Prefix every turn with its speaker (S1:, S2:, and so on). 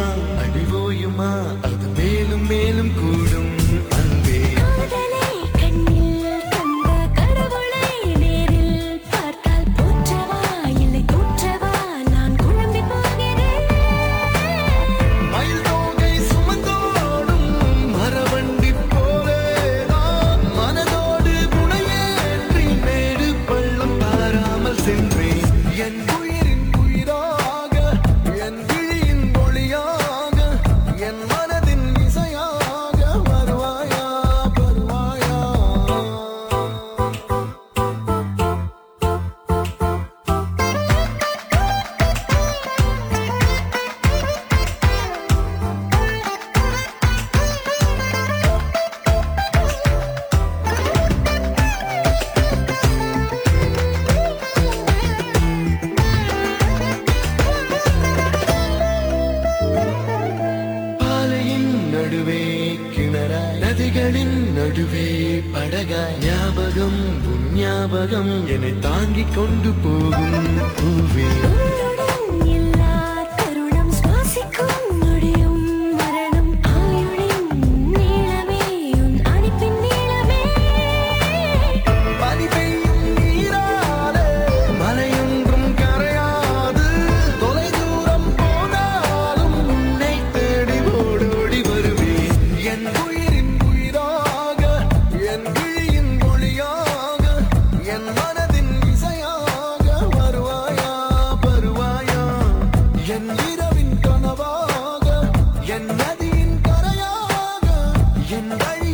S1: அடிவோயுமா அது மேலும் மேலும் கூடும் அன்பே
S2: காதலை கண்ணில் கண்ட கடவுளை நேரில் பார்த்தால் போற்றவா இல்லை தூற்றவா நான் குழம்பி போகிறேன்
S1: மயில் தோகை சுமந்தோடும் மரவண்டி போலே நான் மனதோடு புனையேற்றி மேடு பள்ளம் பாராமல் சென்றேன் என் உயிரின் உயிராக என் விழியின் ஒளியாக என் மனதின் இசையாக வருவாயா வருவாயா பாலையின் நடுவே கிணறாய் நதிகளின் நடுவே படகாய் ஞாபகம் உன் ஞாபகம் என்னை தாங்கிக் கொண்டு போகும் பூவே
S2: உன்னுடன் எல்லா தருணம் சுவாசிக்கும் நொடியும் மரணம் ஆயுளின் நீளமே உன் அடிப்பின் நீளமே
S1: பனி பெய்யும் நீராலே மலையொன்றும் கரையாது தொலை தூரம் போனாலும் உன்னை தேடி ஓடோடி வருவேன் என் உயிரின் உயிராக என் விழியின் ஒளியாக என் மனதின் இசையாக வருவாயா வருவாயா என் இரவின் கனவாக என் நதியின் கரையாக என் வழி